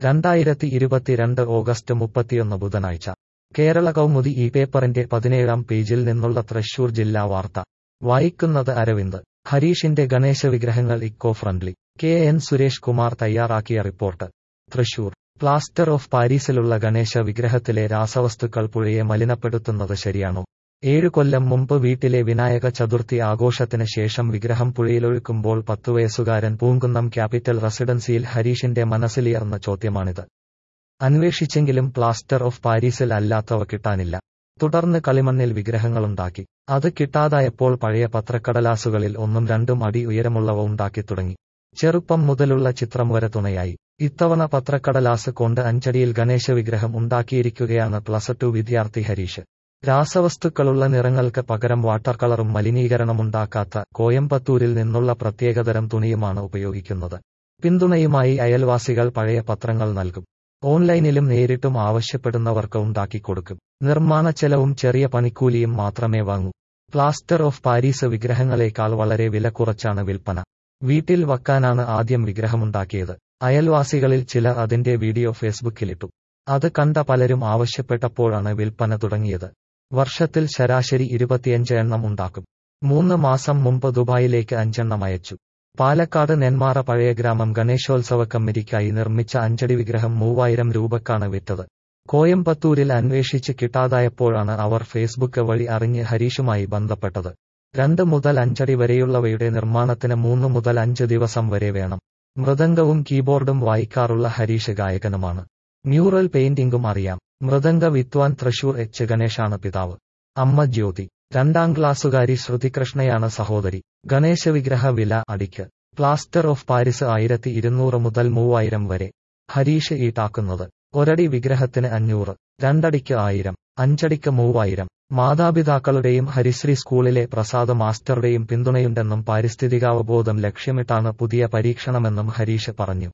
രണ്ടായിരത്തി ഇരുപത്തിരണ്ട് ഓഗസ്റ്റ് മുപ്പത്തിയൊന്ന് ബുധനാഴ്ച കേരള കൗമുദി ഈ പേപ്പറിന്റെ പതിനേഴാം പേജിൽ നിന്നുള്ള തൃശൂർ ജില്ലാ വാർത്ത വായിക്കുന്നത് അരവിന്ദ് ഹരീഷിന്റെ ഗണേശ വിഗ്രഹങ്ങൾ eco friendly K N Suresh Kumar തയ്യാറാക്കിയ റിപ്പോർട്ട് തൃശൂർ പ്ലാസ്റ്റർ ഓഫ് പാരീസിലുള്ള ഗണേശ വിഗ്രഹത്തിലെ രാസവസ്തുക്കൾ പുഴയെ മലിനപ്പെടുത്തുന്നത് ശരിയാണോ ഏഴു കൊല്ലം മുമ്പ് വീട്ടിലെ വിനായക ചതുർത്ഥി ആഘോഷത്തിന് ശേഷം വിഗ്രഹം പുഴയിലൊഴുക്കുമ്പോൾ പത്തുവയസ്സുകാരൻ പൂങ്കുന്നം ക്യാപിറ്റൽ റെസിഡൻസിയിൽ ഹരീഷിന്റെ മനസ്സിലിയർന്ന ചോദ്യമാണിത് അന്വേഷിച്ചെങ്കിലും പ്ലാസ്റ്റർ ഓഫ് പാരീസിൽ അല്ലാത്തവ കിട്ടാനില്ല തുടർന്ന് കളിമണ്ണിൽ വിഗ്രഹങ്ങളുണ്ടാക്കി അത് കിട്ടാതായപ്പോൾ പഴയ പത്രക്കടലാസുകളിൽ ഒന്നും രണ്ടും അടി ഉയരമുള്ളവ ഉണ്ടാക്കി തുടങ്ങി ചെറുപ്പം മുതലുള്ള ചിത്രം വരെ തുണയായി ഇത്തവണ പത്രക്കടലാസ് കൊണ്ട് അഞ്ചടിയിൽ ഗണേശ വിഗ്രഹം ഉണ്ടാക്കിയിരിക്കുകയാണ് പ്ലസ് ടു വിദ്യാർത്ഥി ഹരീഷ് രാസവസ്തുക്കളുള്ള നിറങ്ങൾക്ക് പകരം വാട്ടർ കളറും മലിനീകരണമുണ്ടാക്കാത്ത കോയമ്പത്തൂരിൽ നിന്നുള്ള പ്രത്യേകതരം തുണിയുമാണ് ഉപയോഗിക്കുന്നത് പിന്തുണയുമായി അയൽവാസികൾ പഴയ പത്രങ്ങൾ നൽകും ഓൺലൈനിലും നേരിട്ടും ആവശ്യപ്പെടുന്നവർക്ക് ഉണ്ടാക്കിക്കൊടുക്കും നിർമ്മാണ ചെലവും ചെറിയ പണിക്കൂലിയും മാത്രമേ വാങ്ങൂ പ്ലാസ്റ്റർ ഓഫ് പാരീസ് വിഗ്രഹങ്ങളെക്കാൾ വളരെ വില കുറച്ചാണ് വിൽപ്പന വീട്ടിൽ വക്കാനാണ് ആദ്യം വിഗ്രഹമുണ്ടാക്കിയത് അയൽവാസികളിൽ ചിലർ അതിന്റെ വീഡിയോ ഫേസ്ബുക്കിലിട്ടു അത് കണ്ട പലരും ആവശ്യപ്പെട്ടപ്പോഴാണ് വിൽപ്പന തുടങ്ങിയത് വർഷത്തിൽ ശരാശരി ഇരുപത്തിയഞ്ച് എണ്ണം ഉണ്ടാക്കും മൂന്ന് മാസം മുമ്പ് ദുബായിലേക്ക് അഞ്ചെണ്ണം അയച്ചു പാലക്കാട് നെന്മാറ പഴയ ഗ്രാമം ഗണേശോത്സവ കമ്മിറ്റിക്കായി നിർമ്മിച്ച അഞ്ചടി വിഗ്രഹം മൂവായിരം രൂപക്കാണ് വിറ്റത് കോയമ്പത്തൂരിൽ അന്വേഷിച്ച് കിട്ടാതായപ്പോഴാണ് അവർ ഫേസ്ബുക്ക് വഴി അറിഞ്ഞ് ഹരീഷുമായി ബന്ധപ്പെട്ടത് രണ്ട് മുതൽ അഞ്ചടി വരെയുള്ളവയുടെ നിർമ്മാണത്തിന് മൂന്ന് മുതൽ അഞ്ച് ദിവസം വരെ വേണം മൃദംഗവും കീബോർഡും വായിക്കാറുള്ള ഹരീഷ് ഗായകനുമാണ് മ്യൂറൽ പെയിന്റിംഗും അറിയാം മൃദംഗ വിദ്വാൻ തൃശൂർ എച്ച് ഗണേഷാണ് പിതാവ് അമ്മ ജ്യോതി രണ്ടാം ക്ലാസ്സുകാരി ശ്രുതികൃഷ്ണയാണ് സഹോദരി ഗണേശ വിഗ്രഹ വില അടിക്ക് പ്ലാസ്റ്റർ ഓഫ് പാരിസ് ആയിരത്തി ഇരുന്നൂറ് മുതൽ മൂവായിരം വരെ ഹരീഷ് ഈട്ടാക്കുന്നത് ഒരടി വിഗ്രഹത്തിന് അഞ്ഞൂറ് രണ്ടടിക്ക് ആയിരം അഞ്ചടിക്ക് മൂവായിരം മാതാപിതാക്കളുടെയും ഹരിശ്രീ സ്കൂളിലെ പ്രസാദ മാസ്റ്ററുടെയും പിന്തുണയുണ്ടെന്നും പാരിസ്ഥിതികാവബോധം ലക്ഷ്യമിട്ടാണ് പുതിയ പരീക്ഷണമെന്നും ഹരീഷ് പറഞ്ഞു